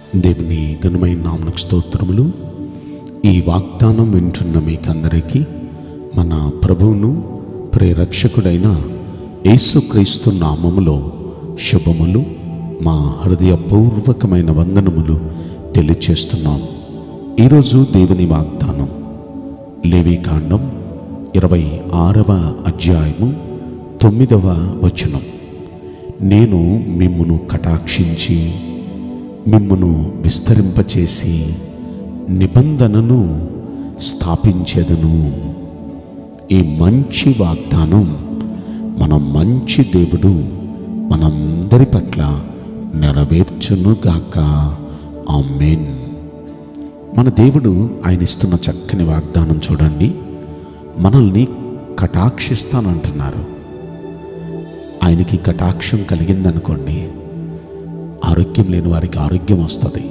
దేవుని ఘనమైన నామనకు స్తోత్రములు ఈ వాగ్దానం వింటున్న మీకందరికీ మన ప్రభువును ప్రేరక్షకుడైన యేసుక్రీస్తు నామములో శుభములు మా హృదయపూర్వకమైన వందనములు తెలియచేస్తున్నాం ఈరోజు దేవుని వాగ్దానం లేవీకాండం ఇరవై ఆరవ అధ్యాయము తొమ్మిదవ వచనం నేను మిమ్మును కటాక్షించి మిమ్మును విస్తరింపచేసి నిబంధనను స్థాపించేదను ఈ మంచి వాగ్దానం మన మంచి దేవుడు మనందరి పట్ల నెరవేర్చునుగాక ఆమెన్ మన దేవుడు ఆయన ఇస్తున్న చక్కని వాగ్దానం చూడండి మనల్ని కటాక్షిస్తానంటున్నారు ఆయనకి కటాక్షం కలిగిందనుకోండి ఆరోగ్యం లేని వారికి ఆరోగ్యం వస్తుంది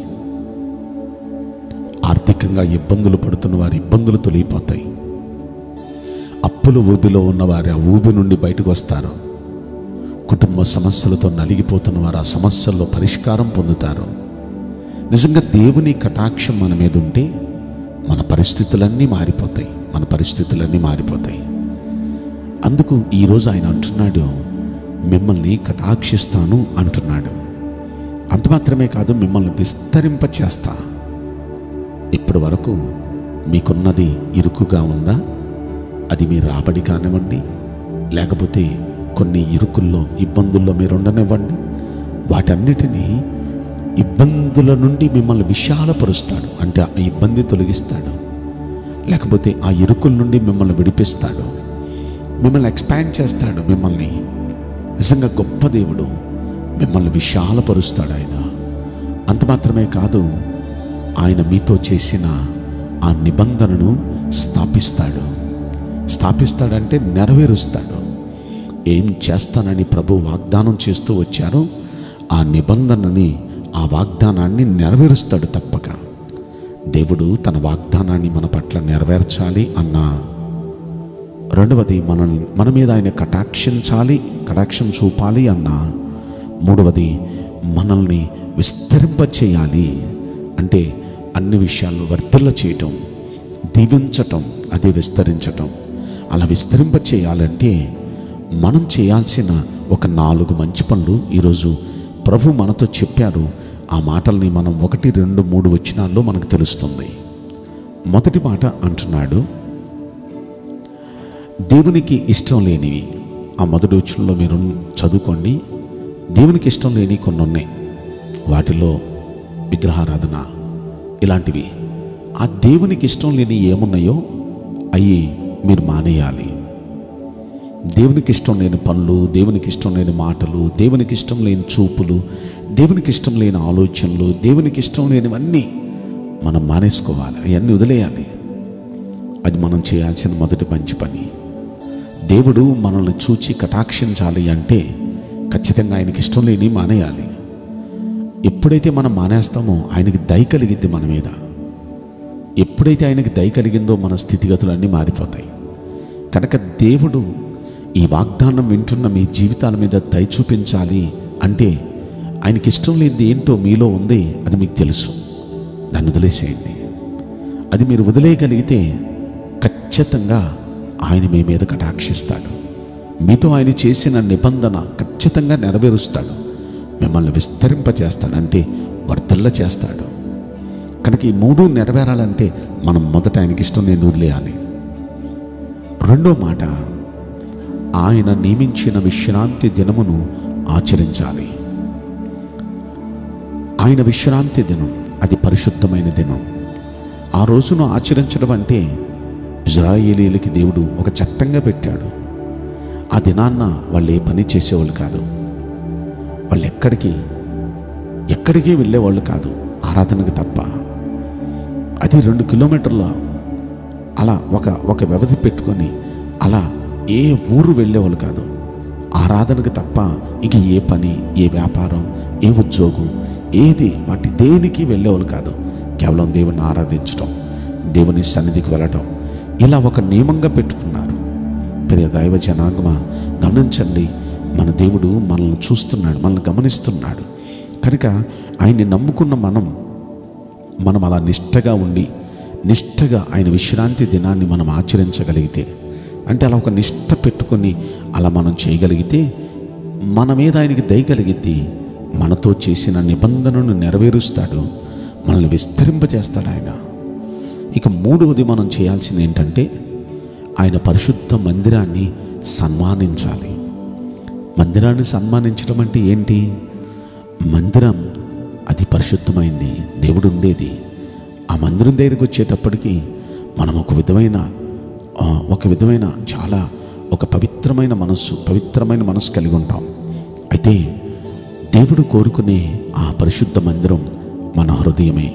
ఆర్థికంగా ఇబ్బందులు పడుతున్న వారి ఇబ్బందులు తొలగిపోతాయి అప్పుల ఊబిలో ఉన్నవారు ఆ ఊబి నుండి బయటకు వస్తారు కుటుంబ సమస్యలతో నలిగిపోతున్న వారు ఆ సమస్యల్లో పరిష్కారం పొందుతారు నిజంగా దేవుని కటాక్షం మన మీద ఉంటే మన పరిస్థితులన్నీ మారిపోతాయి మన పరిస్థితులన్నీ మారిపోతాయి అందుకు ఈరోజు ఆయన అంటున్నాడు మిమ్మల్ని కటాక్షిస్తాను అంటున్నాడు అంత మాత్రమే కాదు మిమ్మల్ని విస్తరింప చేస్తా ఇప్పటి వరకు మీకున్నది ఇరుకుగా ఉందా అది మీ రాబడి కానివ్వండి లేకపోతే కొన్ని ఇరుకుల్లో ఇబ్బందుల్లో మీరు ఉండనివ్వండి వాటన్నిటినీ ఇబ్బందుల నుండి మిమ్మల్ని విశాలపరుస్తాడు అంటే ఆ ఇబ్బంది తొలగిస్తాడు లేకపోతే ఆ ఇరుకుల నుండి మిమ్మల్ని విడిపిస్తాడు మిమ్మల్ని ఎక్స్పాండ్ చేస్తాడు మిమ్మల్ని నిజంగా గొప్ప దేవుడు మిమ్మల్ని విశాలపరుస్తాడు ఆయన అంత మాత్రమే కాదు ఆయన మీతో చేసిన ఆ నిబంధనను స్థాపిస్తాడు స్థాపిస్తాడంటే నెరవేరుస్తాడు ఏం చేస్తానని ప్రభు వాగ్దానం చేస్తూ వచ్చారో ఆ నిబంధనని ఆ వాగ్దానాన్ని నెరవేరుస్తాడు తప్పక దేవుడు తన వాగ్దానాన్ని మన పట్ల నెరవేర్చాలి అన్న రెండవది మన మన మీద ఆయన కటాక్షించాలి కటాక్షం చూపాలి అన్న మూడవది మనల్ని విస్తరింప చేయాలి అంటే అన్ని విషయాల్లో వర్ధిల్ల చేయటం దీవించటం అదే విస్తరించటం అలా విస్తరింప చేయాలంటే మనం చేయాల్సిన ఒక నాలుగు మంచి పనులు ఈరోజు ప్రభు మనతో చెప్పారు ఆ మాటల్ని మనం ఒకటి రెండు మూడు వచనాల్లో మనకు తెలుస్తుంది మొదటి మాట అంటున్నాడు దేవునికి ఇష్టం లేనివి ఆ మొదటి వచనంలో మీరు చదువుకోండి దేవునికి ఇష్టం లేని కొన్ని ఉన్నాయి వాటిలో విగ్రహారాధన ఇలాంటివి ఆ దేవునికి ఇష్టం లేని ఏమున్నాయో అవి మీరు మానేయాలి దేవునికి ఇష్టం లేని పనులు దేవునికి ఇష్టం లేని మాటలు దేవునికి ఇష్టం లేని చూపులు దేవునికి ఇష్టం లేని ఆలోచనలు దేవునికి ఇష్టం లేనివన్నీ మనం మానేసుకోవాలి అవన్నీ వదిలేయాలి అది మనం చేయాల్సిన మొదటి మంచి పని దేవుడు మనల్ని చూచి కటాక్షించాలి అంటే ఖచ్చితంగా ఆయనకి ఇష్టం లేని మానేయాలి ఎప్పుడైతే మనం మానేస్తామో ఆయనకి దయ కలిగిద్ది మన మీద ఎప్పుడైతే ఆయనకి దయ కలిగిందో మన స్థితిగతులన్నీ మారిపోతాయి కనుక దేవుడు ఈ వాగ్దానం వింటున్న మీ జీవితాల మీద దయ చూపించాలి అంటే ఆయనకి ఇష్టం లేనిది ఏంటో మీలో ఉంది అది మీకు తెలుసు దాన్ని వదిలేసేయండి అది మీరు వదిలేయగలిగితే ఖచ్చితంగా ఆయన మీ మీద కటాక్షిస్తాడు మీతో ఆయన చేసిన నిబంధన ఖచ్చితంగా నెరవేరుస్తాడు మిమ్మల్ని విస్తరింపచేస్తాడంటే వర్ధల్ల చేస్తాడు కనుక ఈ మూడు నెరవేరాలంటే మనం మొదట ఆయనకి ఇష్టం నేను వదిలేయాలి రెండో మాట ఆయన నియమించిన విశ్రాంతి దినమును ఆచరించాలి ఆయన విశ్రాంతి దినం అది పరిశుద్ధమైన దినం ఆ రోజును ఆచరించడం అంటే ఇజ్రాయేలీలకి దేవుడు ఒక చట్టంగా పెట్టాడు ఆ దినాన్న వాళ్ళు ఏ పని చేసేవాళ్ళు కాదు వాళ్ళు ఎక్కడికి ఎక్కడికి వెళ్ళేవాళ్ళు కాదు ఆరాధనకు తప్ప అది రెండు కిలోమీటర్ల అలా ఒక ఒక వ్యవధి పెట్టుకొని అలా ఏ ఊరు వెళ్ళేవాళ్ళు కాదు ఆరాధనకు తప్ప ఇంక ఏ పని ఏ వ్యాపారం ఏ ఉద్యోగం ఏది వాటి దేనికి వెళ్ళేవాళ్ళు కాదు కేవలం దేవుని ఆరాధించటం దేవుని సన్నిధికి వెళ్ళటం ఇలా ఒక నియమంగా పెట్టుకున్నారు ప్రియ దైవ జనాగమ గమనించండి మన దేవుడు మనల్ని చూస్తున్నాడు మనల్ని గమనిస్తున్నాడు కనుక ఆయన్ని నమ్ముకున్న మనం మనం అలా నిష్టగా ఉండి నిష్టగా ఆయన విశ్రాంతి దినాన్ని మనం ఆచరించగలిగితే అంటే అలా ఒక నిష్ట పెట్టుకొని అలా మనం చేయగలిగితే మన మీద ఆయనకి దయగలిగితే మనతో చేసిన నిబంధనను నెరవేరుస్తాడు మనల్ని విస్తరింపజేస్తాడు ఆయన ఇక మూడవది మనం చేయాల్సింది ఏంటంటే ఆయన పరిశుద్ధ మందిరాన్ని సన్మానించాలి మందిరాన్ని సన్మానించడం అంటే ఏంటి మందిరం అది పరిశుద్ధమైంది దేవుడు ఉండేది ఆ మందిరం దగ్గరికి వచ్చేటప్పటికి మనం ఒక విధమైన ఆ, ఒక విధమైన చాలా ఒక పవిత్రమైన మనస్సు పవిత్రమైన మనస్సు కలిగి ఉంటాం అయితే దేవుడు కోరుకునే ఆ పరిశుద్ధ మందిరం మన హృదయమే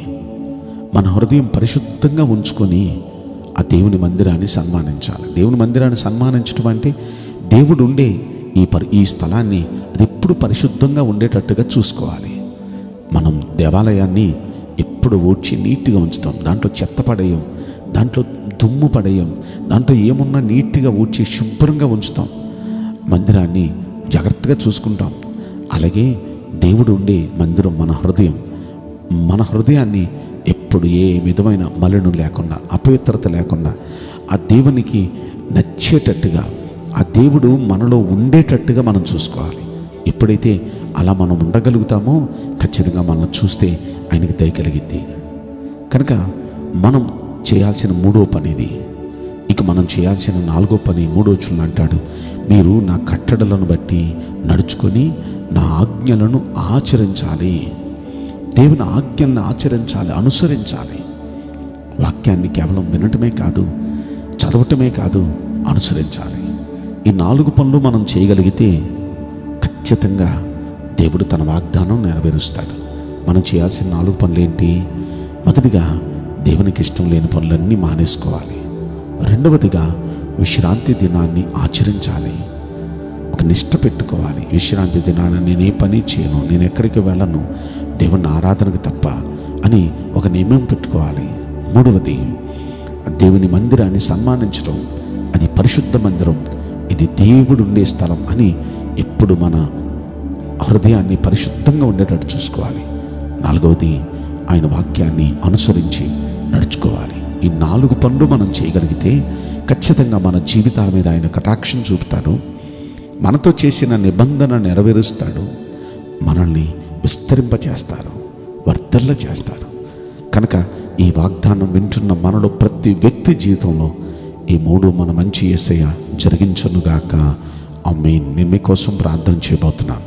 మన హృదయం పరిశుద్ధంగా ఉంచుకొని ఆ దేవుని మందిరాన్ని సన్మానించాలి దేవుని మందిరాన్ని సన్మానించడం అంటే దేవుడు ఉండే ఈ పరి ఈ స్థలాన్ని అది ఎప్పుడు పరిశుద్ధంగా ఉండేటట్టుగా చూసుకోవాలి మనం దేవాలయాన్ని ఎప్పుడు ఊడ్చి నీట్గా ఉంచుతాం దాంట్లో చెత్త పడేయం దాంట్లో దుమ్ము పడేయం దాంట్లో ఏమున్నా నీట్గా ఊడ్చి శుభ్రంగా ఉంచుతాం మందిరాన్ని జాగ్రత్తగా చూసుకుంటాం అలాగే దేవుడు ఉండే మందిరం మన హృదయం మన హృదయాన్ని ఎప్పుడు ఏ విధమైన మలినం లేకుండా అపవిత్రత లేకుండా ఆ దేవునికి నచ్చేటట్టుగా ఆ దేవుడు మనలో ఉండేటట్టుగా మనం చూసుకోవాలి ఎప్పుడైతే అలా మనం ఉండగలుగుతామో ఖచ్చితంగా మనం చూస్తే ఆయనకి దయ కలిగిద్ది కనుక మనం చేయాల్సిన మూడో పని ఇది ఇక మనం చేయాల్సిన నాలుగో పని మూడో చున్న అంటాడు మీరు నా కట్టడలను బట్టి నడుచుకొని నా ఆజ్ఞలను ఆచరించాలి దేవుని ఆజ్ఞలను ఆచరించాలి అనుసరించాలి వాక్యాన్ని కేవలం వినటమే కాదు చదవటమే కాదు అనుసరించాలి ఈ నాలుగు పనులు మనం చేయగలిగితే ఖచ్చితంగా దేవుడు తన వాగ్దానం నెరవేరుస్తాడు మనం చేయాల్సిన నాలుగు పనులు ఏంటి మొదటిగా దేవునికి ఇష్టం లేని పనులన్నీ మానేసుకోవాలి రెండవదిగా విశ్రాంతి దినాన్ని ఆచరించాలి ఒక నిష్ట పెట్టుకోవాలి విశ్రాంతి దినాన నేను ఏ పని చేయను నేను ఎక్కడికి వెళ్ళను దేవుని ఆరాధనకు తప్ప అని ఒక నియమం పెట్టుకోవాలి మూడవది దేవుని మందిరాన్ని సన్మానించడం అది పరిశుద్ధ మందిరం ఇది దేవుడు ఉండే స్థలం అని ఎప్పుడు మన హృదయాన్ని పరిశుద్ధంగా ఉండేటట్టు చూసుకోవాలి నాలుగవది ఆయన వాక్యాన్ని అనుసరించి నడుచుకోవాలి ఈ నాలుగు పనులు మనం చేయగలిగితే ఖచ్చితంగా మన జీవితాల మీద ఆయన కటాక్షం చూపుతాడు మనతో చేసిన నిబంధన నెరవేరుస్తాడు మనల్ని విస్తరింపచేస్తారు వర్ధల్ల చేస్తారు కనుక ఈ వాగ్దానం వింటున్న మనలో ప్రతి వ్యక్తి జీవితంలో ఈ మూడు మన మంచి ఏసయ్య జరిగించనుగాక అమ్మే నేను మీకోసం ప్రార్థన చేయబోతున్నాను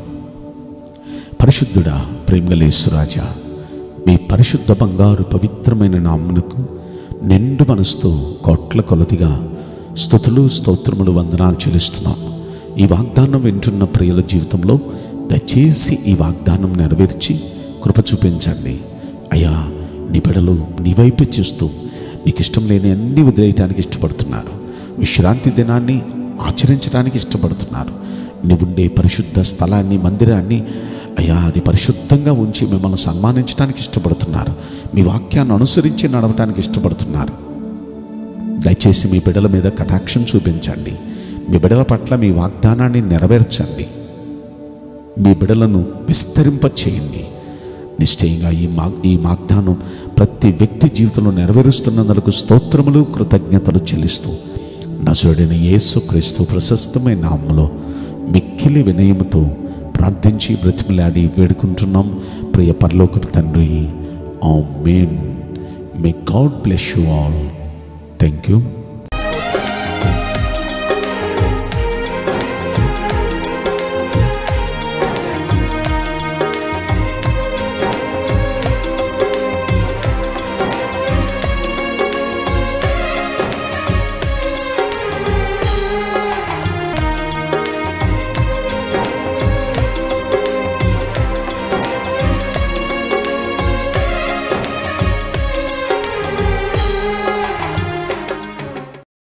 పరిశుద్ధుడా ప్రేమగలేశ్వరాజా మీ పరిశుద్ధ బంగారు పవిత్రమైన నామునకు నిండు మనసుతో కోట్ల కొలదిగా స్థుతులు స్తోత్రములు వందనాలు చెల్లిస్తున్నాం ఈ వాగ్దానం వింటున్న ప్రియుల జీవితంలో దయచేసి ఈ వాగ్దానం నెరవేర్చి కృప చూపించండి అయ్యా నీ బిడలు నీ వైపు చూస్తూ నీకు ఇష్టం లేని అన్ని వదిలేయటానికి ఇష్టపడుతున్నారు విశ్రాంతి దినాన్ని ఆచరించడానికి ఇష్టపడుతున్నారు నీవుండే పరిశుద్ధ స్థలాన్ని మందిరాన్ని అయ్యా అది పరిశుద్ధంగా ఉంచి మిమ్మల్ని సన్మానించడానికి ఇష్టపడుతున్నారు మీ వాక్యాన్ని అనుసరించి నడవటానికి ఇష్టపడుతున్నారు దయచేసి మీ బిడల మీద కటాక్షం చూపించండి మీ బిడల పట్ల మీ వాగ్దానాన్ని నెరవేర్చండి మీ బిడలను విస్తరింప చేయండి నిశ్చయంగా ఈ మా ఈ వాగ్దానం ప్రతి వ్యక్తి జీవితంలో నెరవేరుస్తున్నందుకు స్తోత్రములు కృతజ్ఞతలు చెల్లిస్తూ నజరుడైన యేసు క్రీస్తు ప్రశస్తమైన నామములో మిక్కిలి వినయముతో ప్రార్థించి బ్రతిమలాడి వేడుకుంటున్నాం ప్రియ పరలోకపు తండ్రి amen may God bless you all thank you